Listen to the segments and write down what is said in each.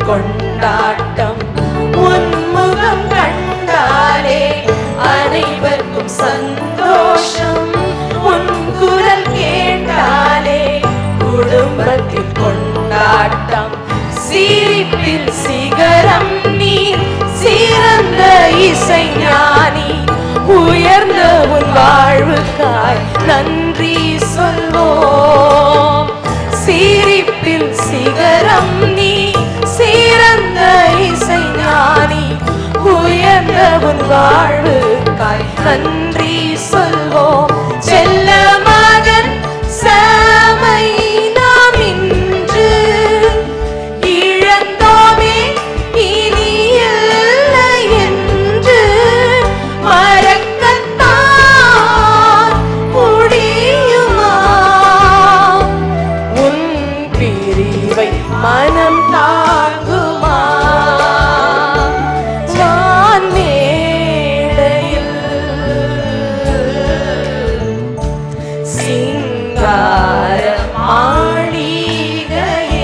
கொண்டாட்டம் உன்முகம் கண்டாலே அனைவருக்கும் சந்தோஷம் உன் குரல் கேட்டாலே குடும்பத்தில் கொண்டாட்டம் சிரிப்பில் சிகரம் நீ சிறந்த இசைஞானி உயர்ந்த உன் வாழ்வுக்காய் நன்றி சொல்வோம் சிரிப்பில் சிகரம் நீ சிறந்த இசைஞானி உயர்ந்த உன் வாழ்வுக்காய் நன்றி சொல்வோம் செல்ல மகன் சாமை நாம் இன்று இழந்தோமே இனி இல்லை என்று மறக்கத்தான் முடியுமா உன் பிரிவை மனம் தாங்குமா வான் மேடையில் சிங்கார மாளிகையே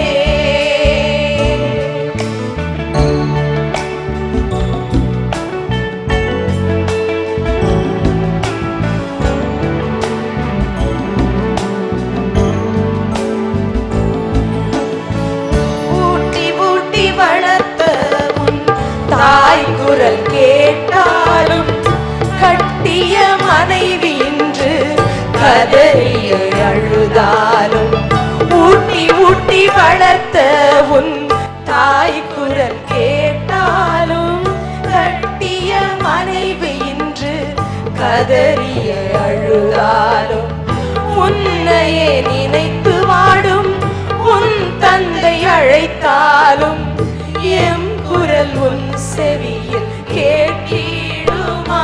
ஊட்டி ஊட்டி வளர்த்த உன் தாய் குரல் கேட்டாலும் கட்டிய மனைவி இன்று கதறிய அழுதாலும் ஊட்டி ஊட்டி வளர்த்த உன் தாய் குரல் கேட்டாலும் கட்டிய மனைவி இன்று கதறிய அழுதாலும் உன்னையே நினைத்து வாடும் உன் தந்தை அழைத்தாலும் எம் குரல் உன் செவியில் கேட்டிடுமா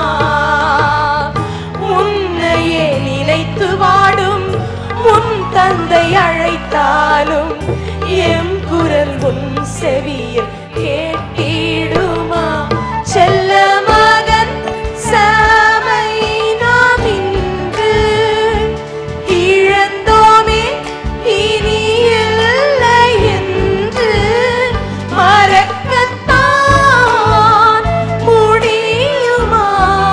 உன்னையே நினைத்து வாடும் உன் தந்தை அழைத்தாலும் எம் குரல் உன் செவியில் கேட்டிடுமா செல்ல மகன் சாமை நாம் இன்று இழந்தோமே இனி இல்லை என்று மறக்கத்தான் முடியுமா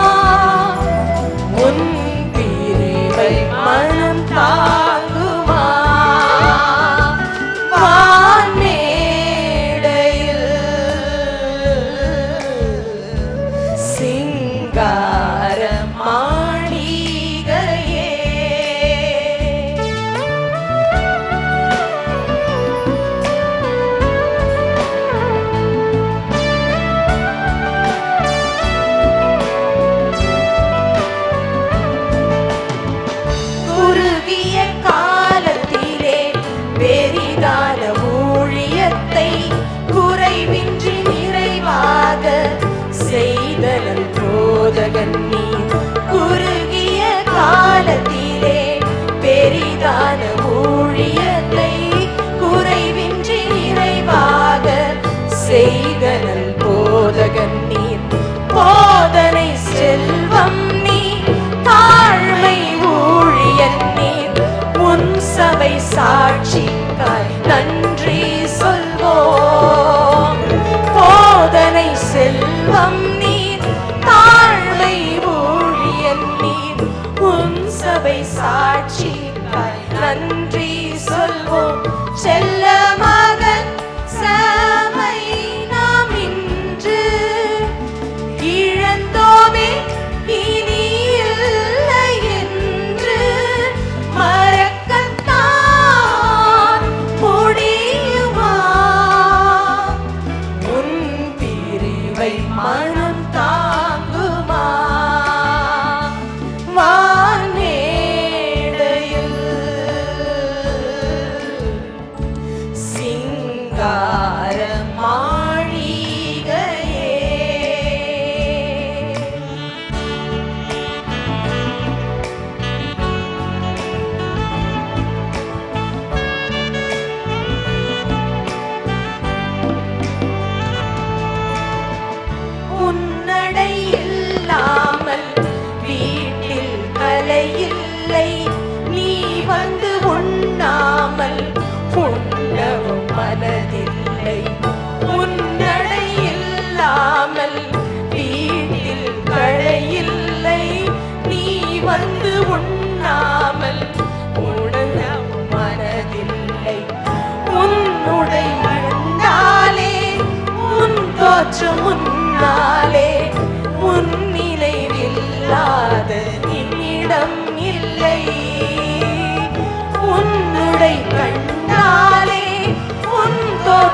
உன் பிரிவை மனம் தாங்குமா வான்மேடையில் சிங்கார மாளிகையே குறுகிய காலத்திலே பெரிதான ஊழியத்தை குறைவின்றி நிறைவாக செய்தனல் போதகன் நீ குறுகிய காலத்திலே பெரிதான ஊழியத்தை குறைவின்றி நிறைவாக செய்தனல் போதகன் நீர் போதனை செல்வம் நீ தாழ்மை ஊழியன் நீர் உன் சபை சாட்சிக்காய் நன்றி சொல்வோம் போதனை செல்வம் நீர் தாழ்மை ஊழியன் நீர் உன் சபை சாட்சிக்காய் நன்றி சொல்வோம் செல்ல மகன் சாமை நாம் இன்று இழந்தோமே இனி இல்லை என்று மறக்கத்தான் முடியுமா உன் பிரிவை மனம் தாங்குமா வானேடையில் சிங்கார மாளிகையே உன்னடை இல்லாமல் வீட்டில் கலை இல்லை நீ வந்து உண்ணாமல் உண்ணவும் மனதில்லை உன்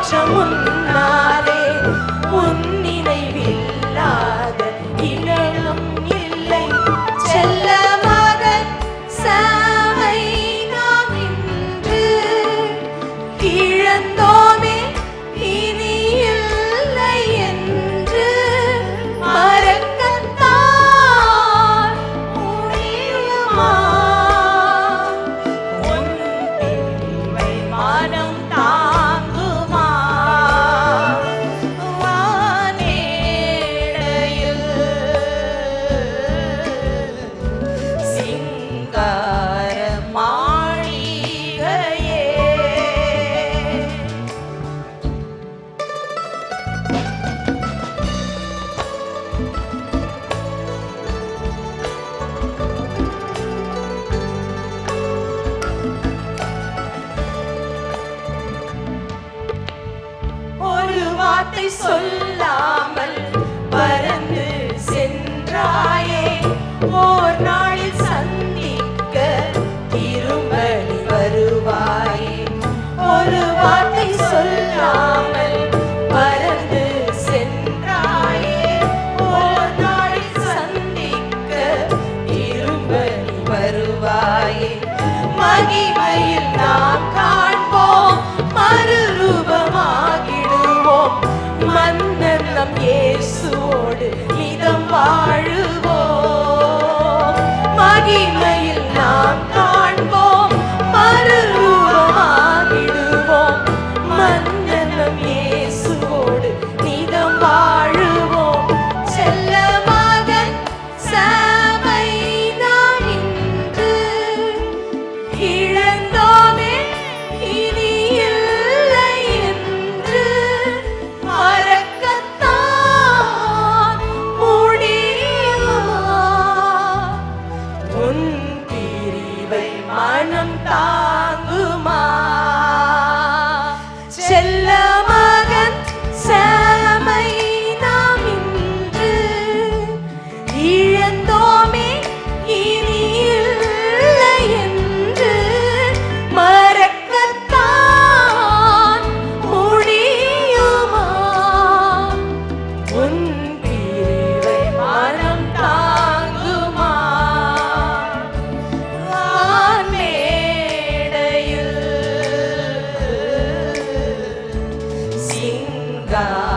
மாற்றம் முன்னாலே உன் நினைவில்லாத இடம் இல்லை செல்ல மகன் சாமை நாம் இன்று இழந்தோமே இனி இல்லை என்று மறக்கத்தான் முடியுமா உன் பிரிவை மனம் தாங்குமா வானேடையில் சிங்கார மாளிகையே ஒரு வார்த்தை சொல்லாமல் பறந்து சென்றாயே ஓர் நாளில் சந்திக்க திரும்பி வருவாயே ஒரு வார்த்தை சொல்லாமல் பறந்து சென்றாயே ஓர் நாளில் சந்திக்க திரும்பி வருவாயே மகிமையில் நாம் காண்போம் மறுரூபமாகிடுவோம் மன்னன் நம் இயேசுவோடு இதம் வாழுவோம் மகிமையில் நாம் காண்போம் மறுரூபமாகிடுவோம் மன்னன் நம் இயேசுவோடு நிதம் வாழுவோம் செல்ல மகன் சாமை நாம் இன்று இழந்தோமே இனி இல்லை என்று மறக்கத்தான் முடியுமா உன் பிரிவை மனம் தாங்குமா செல்ல மகன் சாமை நாம் இன்று இழந்தோமே இனி இல்லை என்று மறக்கத்தான் முடியுமா உன் பிரிவை மனம் தாங்குமா வான்மேடையில் சிங்கார